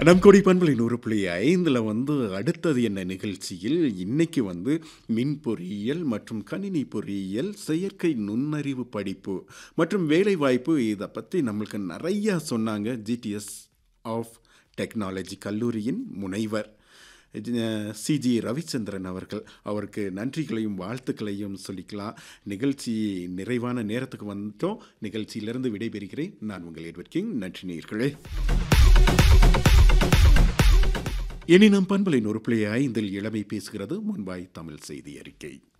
நம் கொடி பண்பலை நூறு புள்ளி ஐந்தில் வந்து அடுத்தது என்ன நிகழ்ச்சியில் இன்னைக்கு வந்து மின் பொறியியல் மற்றும் கணினி பொறியியல் செயற்கை நுண்ணறிவு படிப்பு மற்றும் வேலைவாய்ப்பு இதை பற்றி நம்மளுக்கு நிறையா சொன்னாங்க ஜிடிஎஸ் ஆஃப் டெக்னாலஜி கல்லூரியின் முனைவர் சிஜி ரவிச்சந்திரன் அவர்கள் அவருக்கு நன்றிகளையும் வாழ்த்துக்களையும் சொல்லிக்கலாம் நிகழ்ச்சி நிறைவான நேரத்துக்கு வந்துட்டோம் நிகழ்ச்சியிலிருந்து விடைபெறுகிறேன் நான் உங்கள் எட்வர்ட் கிங் நன்றி நேர்களே இனி நம் பண்பலை நொறுப்புலைய ஐந்தில் இளமை பேசுகிறது முன்பாய் தமிழ் செய்தி அறிக்கை